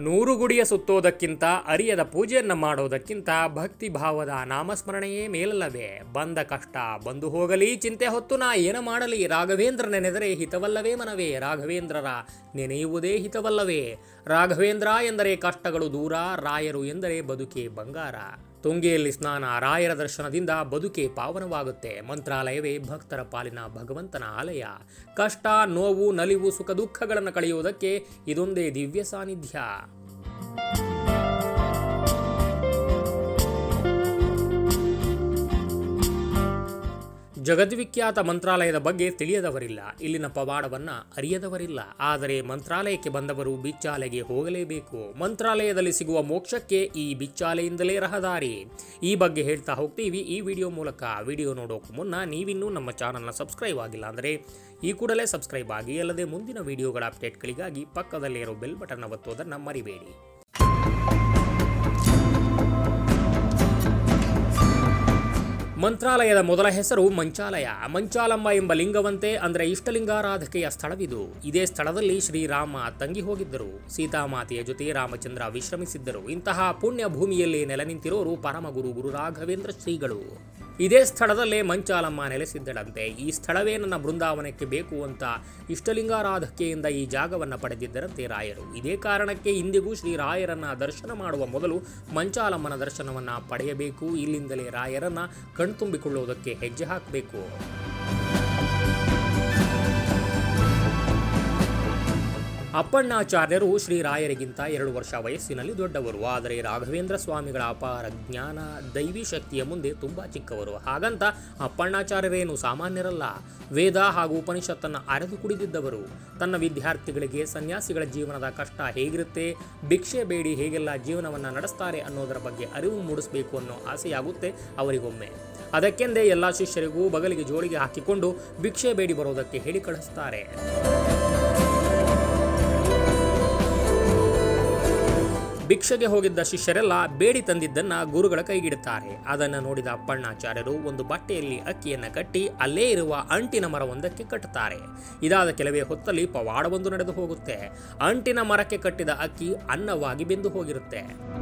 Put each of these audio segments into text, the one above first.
ನೂರು ಗುಡಿಯ ಸುತ್ತೋದಕ್ಕಿಂತ ಅರಿಯದ ಪೂಜೆಯನ್ನು ಮಾಡೋದಕ್ಕಿಂತ ಭಕ್ತಿ ಭಾವದ ನಾಮಸ್ಮರಣೆಯೇ ಮೇಲಲ್ಲವೇ ಬಂದ ಕಷ್ಟ ಬಂದು ಹೋಗಲಿ ಚಿಂತೆ ಹೊತ್ತು ನಾ ಏನು ಮಾಡಲಿ ರಾಘವೇಂದ್ರ ನೆನೆದರೆ ಹಿತವಲ್ಲವೇ ಮನವೇ ರಾಘವೇಂದ್ರರ ನೆನೆಯುವುದೇ ಹಿತವಲ್ಲವೇ ರಾಘವೇಂದ್ರ ಎಂದರೆ ಕಷ್ಟಗಳು ದೂರ ರಾಯರು ಎಂದರೆ ಬದುಕೆ ಬಂಗಾರ ತುಂಗೆಯಲ್ಲಿ ಸ್ನಾನ ರಾಯರ ದರ್ಶನದಿಂದ ಬದುಕೆ ಪಾವನವಾಗುತ್ತೆ ಮಂತ್ರಾಲಯವೇ ಭಕ್ತರ ಪಾಲಿನ ಭಗವಂತನ ಆಲಯ ಕಷ್ಟ ನೋವು ನಲಿವು ಸುಖ ದುಃಖಗಳನ್ನು ಕಳೆಯುವುದಕ್ಕೆ ಇದೊಂದೇ ದಿವ್ಯ ಸಾನ್ನಿಧ್ಯ ಜಗದ್ವಿಖ್ಯಾತ ಮಂತ್ರಾಲಯದ ಬಗ್ಗೆ ತಿಳಿಯದವರಿಲ್ಲ ಇಲ್ಲಿನ ಪವಾಡವನ್ನ ಅರಿಯದವರಿಲ್ಲ ಆದರೆ ಮಂತ್ರಾಲಯಕ್ಕೆ ಬಂದವರು ಬಿಚ್ಚಾಲೆಗೆ ಹೋಗಲೇಬೇಕು ಮಂತ್ರಾಲಯದಲ್ಲಿ ಸಿಗುವ ಮೋಕ್ಷಕ್ಕೆ ಈ ಬಿಚ್ಚಾಲೆಯಿಂದಲೇ ರಹದಾರಿ ಈ ಬಗ್ಗೆ ಹೇಳ್ತಾ ಹೋಗ್ತೀವಿ ಈ ವಿಡಿಯೋ ಮೂಲಕ ವಿಡಿಯೋ ನೋಡೋಕೆ ಮುನ್ನ ನೀವಿನ್ನೂ ನಮ್ಮ ಚಾನಲ್ನ ಸಬ್ಸ್ಕ್ರೈಬ್ ಆಗಿಲ್ಲ ಅಂದರೆ ಈ ಕೂಡಲೇ ಸಬ್ಸ್ಕ್ರೈಬ್ ಆಗಿ ಅಲ್ಲದೆ ಮುಂದಿನ ವಿಡಿಯೋಗಳ ಅಪ್ಡೇಟ್ಗಳಿಗಾಗಿ ಪಕ್ಕದಲ್ಲೇ ಇರೋ ಬೆಲ್ ಬಟನ್ ಒತ್ತೋದನ್ನು ಮರಿಬೇಡಿ ಮಂತ್ರಾಲಯದ ಮೊದಲ ಹೆಸರು ಮಂಚಾಲಯ ಮಂಚಾಲಮ್ಮ ಎಂಬ ಲಿಂಗವಂತೆ ಅಂದರೆ ಇಷ್ಟಲಿಂಗಾರಾಧಕೆಯ ಸ್ಥಳವಿದು ಇದೇ ಸ್ಥಳದಲ್ಲಿ ಶ್ರೀರಾಮ ತಂಗಿ ಹೋಗಿದ್ದರು ಸೀತಾಮಾತೆಯ ಜೊತೆ ರಾಮಚಂದ್ರ ವಿಶ್ರಮಿಸಿದ್ದರು ಇಂತಹ ಪುಣ್ಯ ಭೂಮಿಯಲ್ಲಿ ನೆಲೆ ನಿಂತಿರೋರು ಪರಮಗುರು ಗುರು ರಾಘವೇಂದ್ರ ಶ್ರೀಗಳು ಇದೇ ಸ್ಥಳದಲ್ಲೇ ಮಂಚಾಲಮ್ಮ ನೆಲೆಸಿದ್ದಳಂತೆ ಈ ಸ್ಥಳವೇ ನನ್ನ ಬೃಂದಾವನಕ್ಕೆ ಬೇಕು ಅಂತ ಇಷ್ಟಲಿಂಗಾರಾಧಕೆಯಿಂದ ಈ ಜಾಗವನ್ನು ಪಡೆದಿದ್ದರಂತೆ ರಾಯರು ಇದೇ ಕಾರಣಕ್ಕೆ ಇಂದಿಗೂ ಶ್ರೀ ರಾಯರನ್ನ ದರ್ಶನ ಮಾಡುವ ಮೊದಲು ಮಂಚಾಲಮ್ಮನ ದರ್ಶನವನ್ನ ಪಡೆಯಬೇಕು ಇಲ್ಲಿಂದಲೇ ರಾಯರನ್ನ ಕಣ್ತುಂಬಿಕೊಳ್ಳುವುದಕ್ಕೆ ಹೆಜ್ಜೆ ಹಾಕಬೇಕು ಅಪ್ಪಣ್ಣಾಚಾರ್ಯರು ಶ್ರೀರಾಯರಿಗಿಂತ ಎರಡು ವರ್ಷ ವಯಸ್ಸಿನಲ್ಲಿ ದೊಡ್ಡವರು ಆದರೆ ರಾಘವೇಂದ್ರ ಸ್ವಾಮಿಗಳ ಅಪಾರ ಜ್ಞಾನ ದೈವಿ ಶಕ್ತಿಯ ಮುಂದೆ ತುಂಬ ಚಿಕ್ಕವರು ಹಾಗಂತ ಅಪ್ಪಣ್ಣಾಚಾರ್ಯರೇನು ಸಾಮಾನ್ಯರಲ್ಲ ವೇದ ಹಾಗೂ ಉಪನಿಷತ್ತನ್ನು ಅರೆದು ಕುಡಿದಿದ್ದವರು ತನ್ನ ವಿದ್ಯಾರ್ಥಿಗಳಿಗೆ ಸನ್ಯಾಸಿಗಳ ಜೀವನದ ಕಷ್ಟ ಹೇಗಿರುತ್ತೆ ಭಿಕ್ಷೆ ಬೇಡಿ ಹೇಗೆಲ್ಲ ಜೀವನವನ್ನು ನಡೆಸ್ತಾರೆ ಅನ್ನೋದರ ಬಗ್ಗೆ ಅರಿವು ಮೂಡಿಸಬೇಕು ಅನ್ನೋ ಆಸೆಯಾಗುತ್ತೆ ಅವರಿಗೊಮ್ಮೆ ಅದಕ್ಕೆಂದೇ ಎಲ್ಲ ಶಿಷ್ಯರಿಗೂ ಬಗಲಿಗೆ ಜೋಳಿಗೆ ಹಾಕಿಕೊಂಡು ಭಿಕ್ಷೆ ಬೇಡಿ ಬರೋದಕ್ಕೆ ಹೇಳಿ ಕಳಿಸ್ತಾರೆ ಭಿಕ್ಷೆಗೆ ಹೋಗಿದ್ದ ಶಿಷ್ಯರೆಲ್ಲ ಬೇಡಿ ತಂದಿದ್ದನ್ನ ಗುರುಗಳ ಕೈಗಿಡುತ್ತಾರೆ ಅದನ್ನು ನೋಡಿದ ಅಪ್ಪಣ್ಣಾಚಾರ್ಯರು ಒಂದು ಬಟ್ಟೆಯಲ್ಲಿ ಅಕ್ಕಿಯನ್ನು ಕಟ್ಟಿ ಅಲ್ಲೇ ಇರುವ ಅಂಟಿನ ಮರವೊಂದಕ್ಕೆ ಕಟ್ಟುತ್ತಾರೆ ಇದಾದ ಕೆಲವೇ ಹೊತ್ತಲ್ಲಿ ಪವಾಡವೊಂದು ನಡೆದು ಹೋಗುತ್ತೆ ಅಂಟಿನ ಮರಕ್ಕೆ ಕಟ್ಟಿದ ಅಕ್ಕಿ ಅನ್ನವಾಗಿ ಬೆಂದು ಹೋಗಿರುತ್ತೆ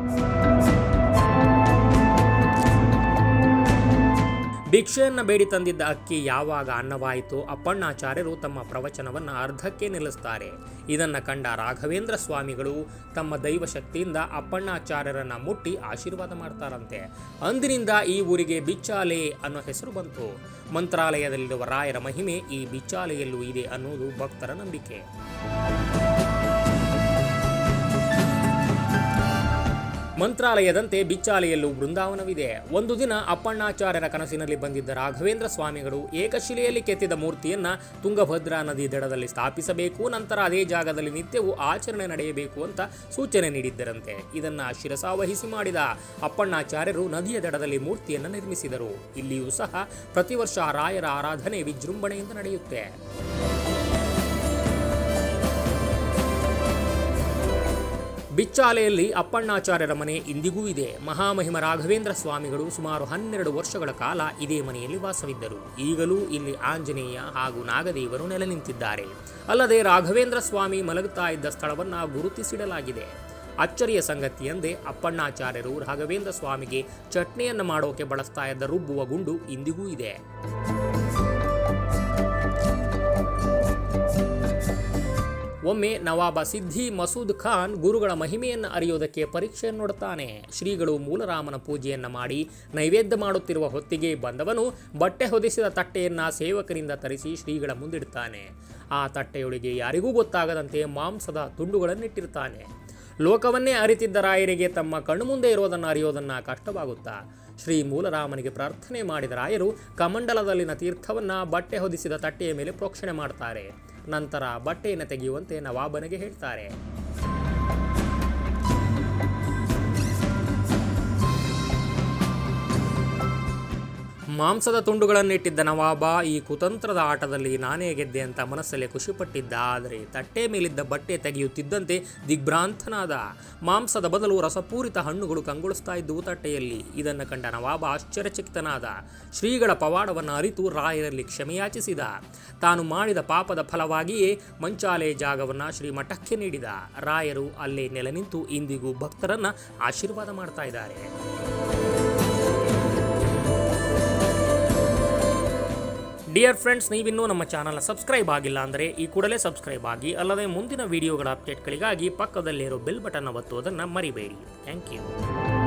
ಭಿಕ್ಷೆಯನ್ನ ಬೇಡಿ ತಂದಿದ್ದ ಅಕ್ಕಿ ಯಾವಾಗ ಅನ್ನವಾಯಿತು ಅಪ್ಪಣ್ಣಾಚಾರ್ಯರು ತಮ್ಮ ಪ್ರವಚನವನ್ನು ಅರ್ಧಕ್ಕೆ ನಿಲ್ಲಿಸ್ತಾರೆ ಇದನ್ನು ಕಂಡ ರಾಘವೇಂದ್ರ ಸ್ವಾಮಿಗಳು ತಮ್ಮ ದೈವ ಶಕ್ತಿಯಿಂದ ಅಪ್ಪಣ್ಣಾಚಾರ್ಯರನ್ನ ಮುಟ್ಟಿ ಆಶೀರ್ವಾದ ಮಾಡ್ತಾರಂತೆ ಅಂದಿನಿಂದ ಈ ಊರಿಗೆ ಬಿಚ್ಚಾಲೆ ಅನ್ನೋ ಹೆಸರು ಬಂತು ಮಂತ್ರಾಲಯದಲ್ಲಿರುವ ರಾಯರ ಮಹಿಮೆ ಈ ಬಿಚ್ಚಾಲೆಯಲ್ಲೂ ಇದೆ ಅನ್ನೋದು ಭಕ್ತರ ನಂಬಿಕೆ ಮಂತ್ರಾಲಯದಂತೆ ಬಿಚ್ಚಾಲೆಯಲ್ಲೂ ಬೃಂದಾವನವಿದೆ ಒಂದು ದಿನ ಅಪ್ಪಣ್ಣಾಚಾರ್ಯರ ಕನಸಿನಲ್ಲಿ ಬಂದಿದ್ದ ರಾಘವೇಂದ್ರ ಸ್ವಾಮಿಗಳು ಏಕಶಿಲೆಯಲ್ಲಿ ಕೆತ್ತಿದ ಮೂರ್ತಿಯನ್ನ ತುಂಗಭದ್ರಾ ನದಿ ದಡದಲ್ಲಿ ಸ್ಥಾಪಿಸಬೇಕು ನಂತರ ಅದೇ ಜಾಗದಲ್ಲಿ ನಿತ್ಯವೂ ಆಚರಣೆ ನಡೆಯಬೇಕು ಅಂತ ಸೂಚನೆ ನೀಡಿದ್ದರಂತೆ ಇದನ್ನ ಶಿರಸಾವಹಿಸಿ ಮಾಡಿದ ಅಪ್ಪಣ್ಣಾಚಾರ್ಯರು ನದಿಯ ದಡದಲ್ಲಿ ಮೂರ್ತಿಯನ್ನು ನಿರ್ಮಿಸಿದರು ಇಲ್ಲಿಯೂ ಸಹ ಪ್ರತಿ ವರ್ಷ ರಾಯರ ಆರಾಧನೆ ವಿಜೃಂಭಣೆಯಿಂದ ನಡೆಯುತ್ತೆ ಬಿಚ್ಚಾಲೆಯಲ್ಲಿ ಅಪ್ಪಣ್ಣಾಚಾರ್ಯರ ಮನೆ ಇಂದಿಗೂ ಇದೆ ಮಹಾಮಹಿಮ ರಾಘವೇಂದ್ರ ಸ್ವಾಮಿಗಳು ಸುಮಾರು ಹನ್ನೆರಡು ವರ್ಷಗಳ ಕಾಲ ಇದೇ ಮನೆಯಲ್ಲಿ ವಾಸವಿದ್ದರು ಈಗಲೂ ಇಲ್ಲಿ ಆಂಜನೇಯ ಹಾಗೂ ನಾಗದೇವರು ನೆಲೆ ನಿಂತಿದ್ದಾರೆ ಅಲ್ಲದೆ ರಾಘವೇಂದ್ರ ಸ್ವಾಮಿ ಮಲಗುತ್ತಾ ಇದ್ದ ಸ್ಥಳವನ್ನು ಗುರುತಿಸಿಡಲಾಗಿದೆ ಅಚ್ಚರಿಯ ಸಂಗತಿಯಂದೇ ಅಪ್ಪಣ್ಣಾಚಾರ್ಯರು ರಾಘವೇಂದ್ರ ಸ್ವಾಮಿಗೆ ಚಟ್ನಿಯನ್ನು ಮಾಡೋಕೆ ಬಳಸ್ತಾ ಇದ್ದ ರುಬ್ಬುವ ಗುಂಡು ಇಂದಿಗೂ ಇದೆ ಒಮ್ಮೆ ನವಾಬ ಸಿದ್ದಿ ಮಸೂದ್ ಖಾನ್ ಗುರುಗಳ ಮಹಿಮೆಯನ್ನು ಅರಿಯೋದಕ್ಕೆ ಪರೀಕ್ಷೆಯನ್ನು ನೋಡುತ್ತಾನೆ ಶ್ರೀಗಳು ಮೂಲರಾಮನ ಪೂಜೆಯನ್ನು ಮಾಡಿ ನೈವೇದ್ಯ ಮಾಡುತ್ತಿರುವ ಹೊತ್ತಿಗೆ ಬಂದವನು ಬಟ್ಟೆ ಹೊದಿಸಿದ ತಟ್ಟೆಯನ್ನು ಸೇವಕರಿಂದ ತರಿಸಿ ಶ್ರೀಗಳ ಮುಂದಿಡುತ್ತಾನೆ ಆ ತಟ್ಟೆಯೊಳಗೆ ಯಾರಿಗೂ ಗೊತ್ತಾಗದಂತೆ ಮಾಂಸದ ತುಂಡುಗಳನ್ನಿಟ್ಟಿರ್ತಾನೆ ಲೋಕವನ್ನೇ ಅರಿತಿದ್ದ ರಾಯರಿಗೆ ತಮ್ಮ ಕಣ್ಣು ಮುಂದೆ ಇರೋದನ್ನು ಅರಿಯೋದನ್ನು ಕಷ್ಟವಾಗುತ್ತಾ ಶ್ರೀ ಮೂಲರಾಮನಿಗೆ ಪ್ರಾರ್ಥನೆ ಮಾಡಿದ ರಾಯರು ಕಮಂಡಲದಲ್ಲಿನ ತೀರ್ಥವನ್ನು ಬಟ್ಟೆ ಹೊದಿಸಿದ ತಟ್ಟೆಯ ಮೇಲೆ ಪ್ರೋಕ್ಷಣೆ ಮಾಡ್ತಾರೆ ನಂತರ ಬಟ್ಟೆಯನ್ನು ತೆಗೆಯುವಂತೆ ನವಾಬನಿಗೆ ಹೇಳ್ತಾರೆ ಮಾಂಸದ ತುಂಡುಗಳನ್ನಿಟ್ಟಿದ್ದ ನವಾಬ ಈ ಕುತಂತ್ರದ ಆಟದಲ್ಲಿ ನಾನೇ ಗೆದ್ದೆ ಅಂತ ಮನಸ್ಸಲ್ಲೇ ಖುಷಿಪಟ್ಟಿದ್ದ ಆದರೆ ತಟ್ಟೆ ಮೇಲಿದ್ದ ಬಟ್ಟೆ ತೆಗೆಯುತ್ತಿದ್ದಂತೆ ದಿಗ್ಭ್ರಾಂತನಾದ ಮಾಂಸದ ಬದಲು ರಸಪೂರಿತ ಹಣ್ಣುಗಳು ಕಂಗೊಳಿಸ್ತಾ ಇದ್ದವು ತಟ್ಟೆಯಲ್ಲಿ ಇದನ್ನು ಕಂಡ ನವಾಬ ಆಶ್ಚರ್ಯಚಕಿತನಾದ ಶ್ರೀಗಳ ಪವಾಡವನ್ನು ಅರಿತು ರಾಯರಲ್ಲಿ ಕ್ಷಮೆಯಾಚಿಸಿದ ತಾನು ಮಾಡಿದ ಪಾಪದ ಫಲವಾಗಿಯೇ ಮಂಚಾಲೆ ಜಾಗವನ್ನು ಶ್ರೀಮಠಕ್ಕೆ ನೀಡಿದ ರಾಯರು ಅಲ್ಲೇ ನೆಲೆ ನಿಂತು ಇಂದಿಗೂ ಭಕ್ತರನ್ನ ಆಶೀರ್ವಾದ ಮಾಡ್ತಾ ಇದ್ದಾರೆ ಡಿಯರ್ ಫ್ರೆಂಡ್ಸ್ ನೀವಿನ್ನೂ ನಮ್ಮ ಚಾನಲ್ನ ಸಬ್ಸ್ಕ್ರೈಬ್ ಆಗಿಲ್ಲ ಅಂದರೆ ಈ ಕೂಡಲೇ ಸಬ್ಸ್ಕ್ರೈಬ್ ಆಗಿ ಅಲ್ಲದೆ ಮುಂದಿನ ವಿಡಿಯೋಗಳ ಅಪ್ಡೇಟ್ಗಳಿಗಾಗಿ ಪಕ್ಕದಲ್ಲಿರೋ ಬೆಲ್ ಬಟನ್ ಒತ್ತುವುದನ್ನು ಮರಿಬೇಡಿ ಥ್ಯಾಂಕ್ ಯು